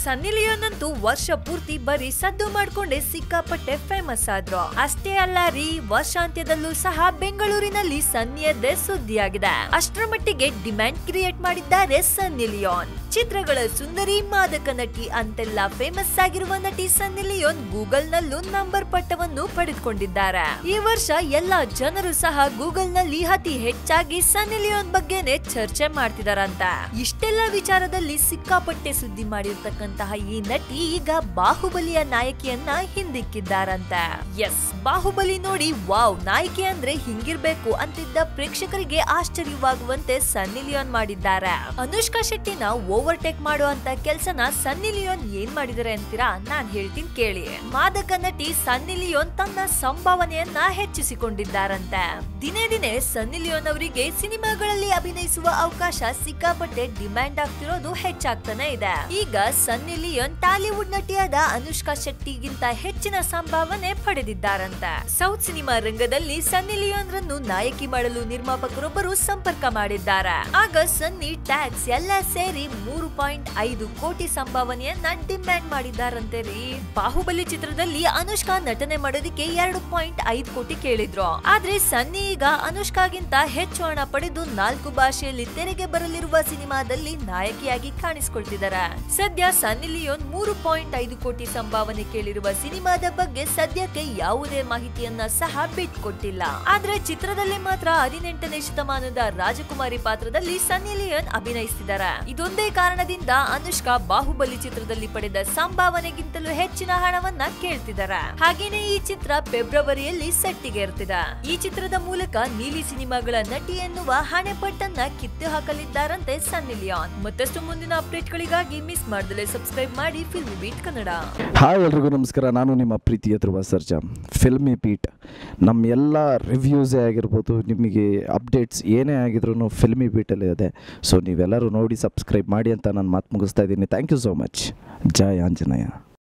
ಸನ್ನಿ Leone ಅಂತೂ ವರ್ಷ ಪೂರ್ತಿ ಬರೀ ಸದ್ದು ಮಾಡ್ಕೊಂಡೆ ಸಿಕ್ಕಾಪಟ್ಟೆ ಫೇಮಸ್ ಆದ್ರು ಅಷ್ಟೇ ಅಲ್ಲ ರೀ ವರ್ಷಾಂತ್ಯದಲ್ಲೂ ಸಹ ಬೆಂಗಳೂರಿನಲ್ಲಿ ಸನ್ನಿಯದ್ದೇ ಸುದ್ದಿಯಾಗಿದೆ ಅಷ್ಟರ ಮಟ್ಟಿಗೆ ಡಿಮ್ಯಾಂಡ್ ಕ್ರಿಯೇಟ್ ಮಾಡಿದ್ದಾರೆ ಸನ್ನಿ ಲಿಯೋನ್ ಚಿತ್ರಗಳ ಸುಂದರಿ ಮಾದಕ ನಟಿ ಅಂತೆಲ್ಲ ಫೇಮಸ್ ಆಗಿರುವ ನಟಿ ಸನ್ನಿ ಲಿಯೋನ್ ಗೂಗಲ್ ನಲ್ಲೂ ನಂಬರ್ ಪಟ್ಟವನ್ನು ಪಡೆದುಕೊಂಡಿದ್ದಾರೆ ಈ ವರ್ಷ ಎಲ್ಲಾ ಜನರು ಸಹ ಗೂಗಲ್ ನಲ್ಲಿ ಅತಿ ಹೆಚ್ಚಾಗಿ ಸನ್ನಿ ಲಿಯೋನ್ ಬಗ್ಗೆನೆ ಚರ್ಚೆ ಮಾಡ್ತಿದಾರಂತ ಇಷ್ಟೆಲ್ಲ ವಿಚಾರದಲ್ಲಿ ಸಿಕ್ಕಾಪಟ್ಟೆ ಸುದ್ದಿ ಮಾಡಿರ್ತಕ್ಕಂತಹ ಈ ನಟಿ ಈಗ ಬಾಹುಬಲಿಯ ನಾಯಕಿಯನ್ನ ಹಿಂದಿಕ್ಕಿದ್ದಾರಂತ ಎಸ್ ಬಾಹುಬಲಿ ನೋಡಿ ವಾವ್ ನಾಯಕಿ ಅಂದ್ರೆ ಹಿಂಗಿರ್ಬೇಕು ಅಂತಿದ್ದ ಪ್ರೇಕ್ಷಕರಿಗೆ ಆಶ್ಚರ್ಯವಾಗುವಂತೆ ಸನ್ನಿ ಲಿಯೋನ್ ಮಾಡಿದ್ದಾರೆ ಅನುಷ್ಕಾ ಶೆಟ್ಟಿನ ಓವರ್ಟೇಕ್ ಮಾಡುವಂತ ಕೆಲ್ಸನ ಸನ್ನಿ ಲಿಯೋನ್ ಏನ್ ಮಾಡಿದಾರೆ ಅಂತೀರಾ ನಾನ್ ಹೇಳ್ತೀನಿ ಕೇಳಿ ಮಾದಕ ನಟಿ ಸನ್ನಿ ಲಿಯೋನ್ ತನ್ನ ಸಂಭಾವನೆಯನ್ನ ಹೆಚ್ಚಿಸಿಕೊಂಡಿದ್ದಾರಂತೆ ದಿನೇ ದಿನೇ ಸನ್ನಿ ಲಿಯೋನ್ ಅವರಿಗೆ ಸಿನಿಮಾಗಳಲ್ಲಿ ಅಭಿನಯಿಸುವ ಅವಕಾಶ ಸಿಕ್ಕಾಪಟ್ಟೆ ಡಿಮ್ಯಾಂಡ್ ಆಗ್ತಿರೋದು ಹೆಚ್ಚಾಗ್ತಾನೆ ಇದೆ ಈಗ ಸನ್ನಿ ಲಿಯೋನ್ ಟಾಲಿವುಡ್ ನಟಿಯಾದ ಅನುಷ್ಕಾ ಶೆಟ್ಟಿಗಿಂತ ಹೆಚ್ಚಿನ ಸಂಭಾವನೆ ಪಡೆದಿದ್ದಾರಂತೆ ಸೌತ್ ಸಿನಿಮಾ ರಂಗದಲ್ಲಿ ಸನ್ನಿ ಲಿಯೋನ್ ರನ್ನು ನಾಯಕಿ ಮಾಡಲು ನಿರ್ಮಾಪಕರೊಬ್ಬರು ಸಂಪರ್ಕ ಮಾಡಿದ್ದಾರೆ ಆಗ ಸನ್ನಿ ಟ್ಯಾಕ್ಸ್ ಎಲ್ಲ ಸೇರಿ ಮೂರು ಪಾಯಿಂಟ್ ಐದು ಕೋಟಿ ಸಂಭಾವನೆಯನ್ನ ಡಿಮ್ಯಾಂಡ್ ಮಾಡಿದ್ದಾರಂತೆ ರೀ ಬಾಹುಬಲಿ ಚಿತ್ರದಲ್ಲಿ ಅನುಷ್ಕಾ ನಟನೆ ಮಾಡೋದಕ್ಕೆ ಎರಡು ಪಾಯಿಂಟ್ ಐದು ಕೋಟಿ ಕೇಳಿದ್ರು ಆದ್ರೆ ಸನ್ನಿ ಈಗ ಅನುಷ್ಕಾಗಿಂತ ಹೆಚ್ಚು ಹಣ ಪಡೆದು ನಾಲ್ಕು ಭಾಷೆಯಲ್ಲಿ ತೆರೆಗೆ ಬರಲಿರುವ ಸಿನಿಮಾದಲ್ಲಿ ನಾಯಕಿಯಾಗಿ ಕಾಣಿಸಿಕೊಳ್ತಿದ್ದಾರೆ ಸದ್ಯ ಸನ್ನಿ ಲಿಯೋನ್ ಮೂರು ಪಾಯಿಂಟ್ ಐದು ಕೋಟಿ ಸಂಭಾವನೆ ಕೇಳಿರುವ ಸಿನಿಮಾದ ಬಗ್ಗೆ ಸದ್ಯಕ್ಕೆ ಯಾವುದೇ ಮಾಹಿತಿಯನ್ನ ಸಹ ಬಿಟ್ಕೊಟ್ಟಿಲ್ಲ ಆದ್ರೆ ಚಿತ್ರದಲ್ಲಿ ಮಾತ್ರ ಹದಿನೆಂಟನೇ ಶತಮಾನದ ರಾಜಕುಮಾರಿ ಪಾತ್ರದಲ್ಲಿ ಸನ್ನಿ ಲಿಯೋನ್ ಅಭಿನಯಿಸ್ತಿದ್ದಾರೆ ಇದೊಂದೇ ಕಾರಣದಿಂದ ಅನುಷ್ಕಾ ಬಾಹುಬಲಿ ಚಿತ್ರದಲ್ಲಿ ಪಡೆದ ಸಂಭಾವನೆಗಿಂತಲೂ ಹೆಚ್ಚಿನ ಹಣವನ್ನ ಕೇಳ್ತಿದ್ದಾರೆ ಹಾಗೇನೆ ಈ ಚಿತ್ರ ಫೆಬ್ರವರಿಯಲ್ಲಿ ಸೆಟ್ಟಿಗೆ ಇರ್ತಿದೆ ಈ ಚಿತ್ರದ ಮೂಲಕ ನೀಲಿ ಸಿನಿಮಾಗಳ ನಟಿ ಎನ್ನುವ ಹಣೆಪಟ್ಟನ್ನ ಕಿತ್ತು ಹಾಕಲಿದ್ದಾರಂತೆ ಸನ್ನಿ ಲಿಯೋನ್ ಮತ್ತಷ್ಟು ಮುಂದಿನ ಅಪ್ಡೇಟ್ಗಳಿಗಾಗಿ ಮಿಸ್ ಮಾಡದಲ್ಲೇ ಸಬ್ಸ್ಕ್ರೈಬ್ ಮಾಡಿ ಫಿಲ್ಮ್ ಬೀಟ್ ಕನ್ನಡ ಹಾಯ್ ಎಲ್ರಿಗೂ ನಮಸ್ಕಾರ ನಾನು ನಿಮ್ಮ ಪ್ರೀತಿಯ ಧ್ರುವ ಸರ್ಜಾ ಫಿಲ್ಮಿ ಬೀಟ್ ನಮ್ಮ ಎಲ್ಲ ರಿವ್ಯೂಸೇ ಆಗಿರ್ಬೋದು ನಿಮಗೆ ಅಪ್ಡೇಟ್ಸ್ ಏನೇ ಆಗಿದ್ರು ಫಿಲ್ಮಿ ಬೀಟಲ್ಲಿ ಇದೆ ಸೊ ನೀವೆಲ್ಲರೂ ನೋಡಿ ಸಬ್ಸ್ಕ್ರೈಬ್ ಮಾಡಿ ಅಂತ ನಾನು ಮಾತು ಮುಗಿಸ್ತಾ ಇದ್ದೀನಿ thank you so much Jai Anjaneya